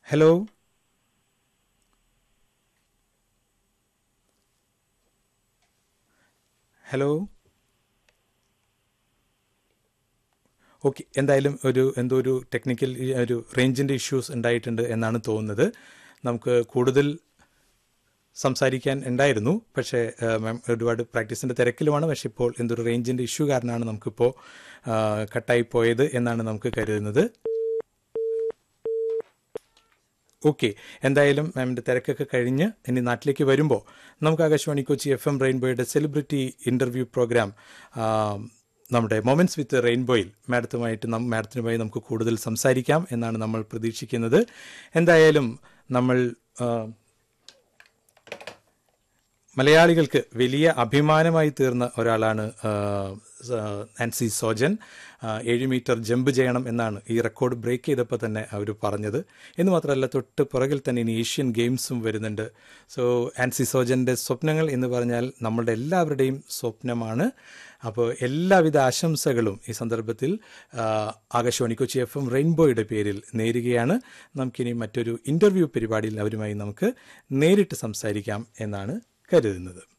hello hello okay എന്തായാലും ഒരു എന്തോ ഒരു ടെക്നിക്കൽ ഒരു റേഞ്ചിൻ്റെ ഇഷ്യൂസ് ഉണ്ടായിട്ടുണ്ട് എന്നാണ് തോന്നുന്നത് നമുക്ക് കൂടുതൽ സംസാരിക്കാൻ ഉണ്ടായിരുന്നു പക്ഷേ മാം ഒരുപാട് പ്രാക്ടീസിൻ്റെ തിരക്കിലുമാണ് പക്ഷേ ഇപ്പോൾ എന്തൊരു റേഞ്ചിൻ്റെ ഇഷ്യൂ കാരണമാണ് നമുക്കിപ്പോൾ കട്ടായി പോയത് എന്നാണ് നമുക്ക് കരുതുന്നത് ഓക്കെ എന്തായാലും മാമിൻ്റെ തിരക്കൊക്കെ കഴിഞ്ഞ് ഇനി നാട്ടിലേക്ക് വരുമ്പോൾ നമുക്ക് ആകാശവാണി കൊച്ചി എഫ് എം റെയിൻബോയുടെ സെലിബ്രിറ്റി ഇൻ്റർവ്യൂ പ്രോഗ്രാം നമ്മുടെ മൊമെൻറ്റ്സ് വിത്ത് റെയിൻബോയിൽ മാഡത്തുമായിട്ട് നം മാഡത്തിനുമായി നമുക്ക് കൂടുതൽ സംസാരിക്കാം എന്നാണ് നമ്മൾ പ്രതീക്ഷിക്കുന്നത് എന്തായാലും നമ്മൾ മലയാളികൾക്ക് വലിയ അഭിമാനമായി തീർന്ന ഒരാളാണ് നാൻസി സോജൻ ഏഴ് മീറ്റർ ജമ്പ് ചെയ്യണം എന്നാണ് ഈ റെക്കോർഡ് ബ്രേക്ക് ചെയ്തപ്പോൾ തന്നെ അവർ പറഞ്ഞത് എന്ന് മാത്രമല്ല തൊട്ട് പുറകിൽ തന്നെ ഇനി ഏഷ്യൻ ഗെയിംസും വരുന്നുണ്ട് സോ ആൻസി സോജൻ്റെ സ്വപ്നങ്ങൾ എന്ന് പറഞ്ഞാൽ നമ്മളുടെ എല്ലാവരുടെയും സ്വപ്നമാണ് അപ്പോൾ എല്ലാവിധ ആശംസകളും ഈ സന്ദർഭത്തിൽ ആകാശവാണി കൊച്ചി എഫ് എം റെയിൻബോയുടെ പേരിൽ നേരുകയാണ് നമുക്കിനി മറ്റൊരു ഇൻ്റർവ്യൂ പരിപാടിയിൽ അവരുമായി നമുക്ക് നേരിട്ട് സംസാരിക്കാം എന്നാണ് കരുതുന്നത്